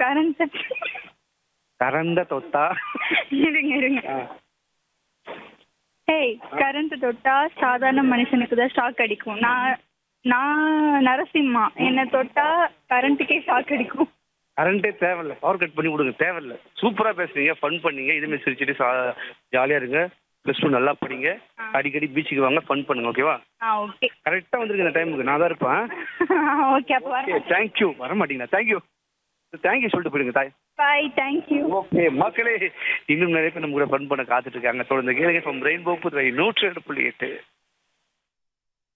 Current கரண்ட தொட்டா இருங்க இருங்க ஆ. ஹேய் கரண்ட் தொட்டா சாதாரண மனுஷனுக்கு தான் ஷாக் அடிக்கும் நான் நான் நரசிம்மா என்னை தொட்டா கரண்ட்டுக்கே ஷாக் அடிக்கும் கரண்டே தேவையில்ல பவர் கட் பண்ணி கொடுங்க தேவையில்ல சூப்பரா பேசுறீங்க ஃபன் பண்ணீங்க இதுமே சிரிச்சிட்டு சா- ஜாலியா இருங்க ப்ளஸ் டூ நல்லா படிங்க ஆ. அடிக்கடி பீச்சுக்கு வாங்க ஃபன் பண்ணுங்க ஓகேவா ஆ ஓகே கரெக்டா வந்துருங்க இந்த டைமுக்கு நான் தான் இருப்பேன் ஓகே அப்போ ஓகே வரேன் தேங்க்யூ வர மாட்டீங்களா தேங்க்யூ தேங்க்யூ சொல்லிட்டு போயிடுங்க தாய் பாய் தேங்க்யூ ஓகே மக்களே இன்னும் நிறைய பேர் நம்ம கூட ஃபன் பண்ண காத்துட்டு இருக்காங்க தொடர்ந்து கேளுங்க ஃப்ரம் ரெயின்போ புதுவை நூற்று ஏழு புள்ளி எட்டு